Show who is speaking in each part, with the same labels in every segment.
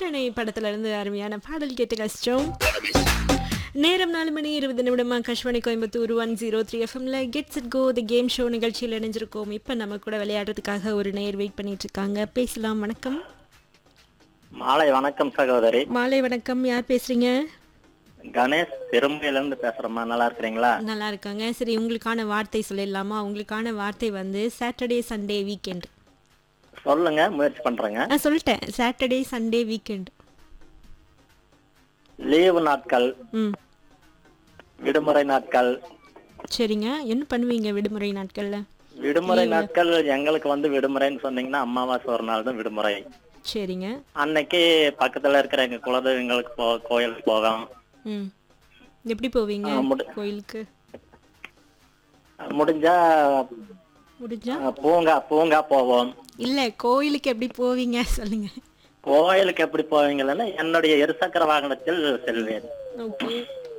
Speaker 1: பூரணை படத்துல இருந்து அருமையான பாடல் கேட்டு கஷ்டம் நேரம் நாலு மணி இருபது நிமிடமா கஷ்மணி கோயம்புத்தூர் ஒன் ஜீரோ த்ரீ எஃப்எம்ல gets it go the game show நிகழ்ச்சியில் இணைஞ்சிருக்கோம் இப்போ நம்ம கூட விளையாடுறதுக்காக ஒரு நேர் வெயிட் பண்ணிட்டு இருக்காங்க பேசலாம் வணக்கம்
Speaker 2: மாலை வணக்கம் சகோதரி
Speaker 1: மாலை வணக்கம் யார் பேசுறீங்க
Speaker 2: கணேஷ் பெருமையில இருந்து பேசுறேம்மா நல்லா இருக்கிறீங்களா
Speaker 1: நல்லா இருக்காங்க சரி உங்களுக்கான வார்த்தை சொல்லிடலாமா உங்களுக்கான வார்த்தை வந்து சாட்டர்டே சண்டே வீக்கெண்ட்
Speaker 2: சொல்லுங்க முயற்சி பண்றேங்க
Speaker 1: நான் சொல்லிட்டேன் சாட்டர்டே சண்டே வீக்கெண்ட்
Speaker 2: லீவு நாட்கள்
Speaker 1: ம்
Speaker 2: விடுமுறை நாட்கள்
Speaker 1: சரிங்க என்ன பண்ணுவீங்க விடுமுறை நாட்கள்ல
Speaker 2: விடுமுறை நாட்கள் எங்களுக்கு வந்து விடுமுறைன்னு சொன்னீங்கன்னா அமாவாசை ஒரு நாள் தான் விடுமுறை
Speaker 1: சரிங்க
Speaker 2: அன்னைக்கு பக்கத்துல இருக்கிற எங்க குலதெய்வங்களுக்கு போ கோயிலுக்கு போவோம்
Speaker 1: ம் எப்படி போவீங்க
Speaker 2: ஆ, முடி-
Speaker 1: கோயிலுக்கு
Speaker 2: முடிஞ்சா
Speaker 1: முடிஞ்சா
Speaker 2: அஹ், பூங்கா பூங்கா போவோம்
Speaker 1: இல்ல கோயிலுக்கு எப்படி போவீங்க சொல்லுங்க
Speaker 2: கோயிலுக்கு எப்படி போவீங்கன்னா என்னுடைய இருசக்கர வாகனத்தில் செல்வேன்
Speaker 1: ஓகே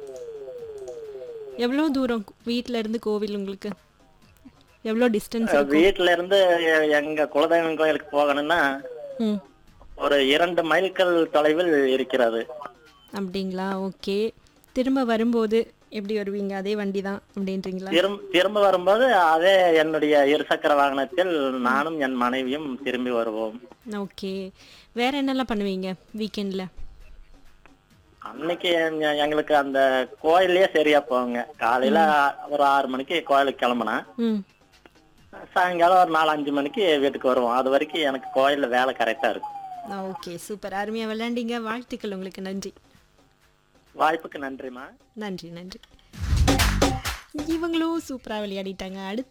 Speaker 1: எவ்வளோ தூரம் வீட்ல இருந்து கோவில் உங்களுக்கு எவ்வளோ டிஸ்டன்ஸ்
Speaker 2: வீட்டுல இருந்து எ- எங்க குலதெய்வம் கோயிலுக்கு போகணும்னா
Speaker 1: ம்
Speaker 2: ஒரு இரண்டு மைல்கள் தொலைவில் இருக்கிறது
Speaker 1: அப்படிங்களா ஓகே திரும்ப வரும்போது எப்படி வருவீங்க அதே வண்டி தான் அப்படின்றீங்களா
Speaker 2: திரும் திரும்ப வரும்போது அதே என்னுடைய இருசக்கர வாகனத்தில் நானும் என் மனைவியும் திரும்பி வருவோம்
Speaker 1: ஓகே வேற என்னெல்லாம் பண்ணுவீங்க வீக்கெண்டில்
Speaker 2: அன்னைக்கு எங்க- எங்களுக்கு அந்த கோயிலே சரியா போங்க காலையில ஒரு ஆறு மணிக்கு கோயிலுக்கு கிளம்புனா
Speaker 1: ம்
Speaker 2: சாயங்காலம் ஒரு நாலு அஞ்சு மணிக்கு வீட்டுக்கு வருவோம் அது வரைக்கும் எனக்கு கோயில்ல வேலை கரெக்டா இருக்கும்
Speaker 1: ஓகே சூப்பர் அருமையாக விளையாண்டீங்க வாழ்த்துக்கள் உங்களுக்கு நன்றி
Speaker 2: வாய்ப்புக்கு நன்றிமா
Speaker 1: நன்றி நன்றி இவங்களும் சூப்பராக விளையாடிட்டாங்க அடுத்து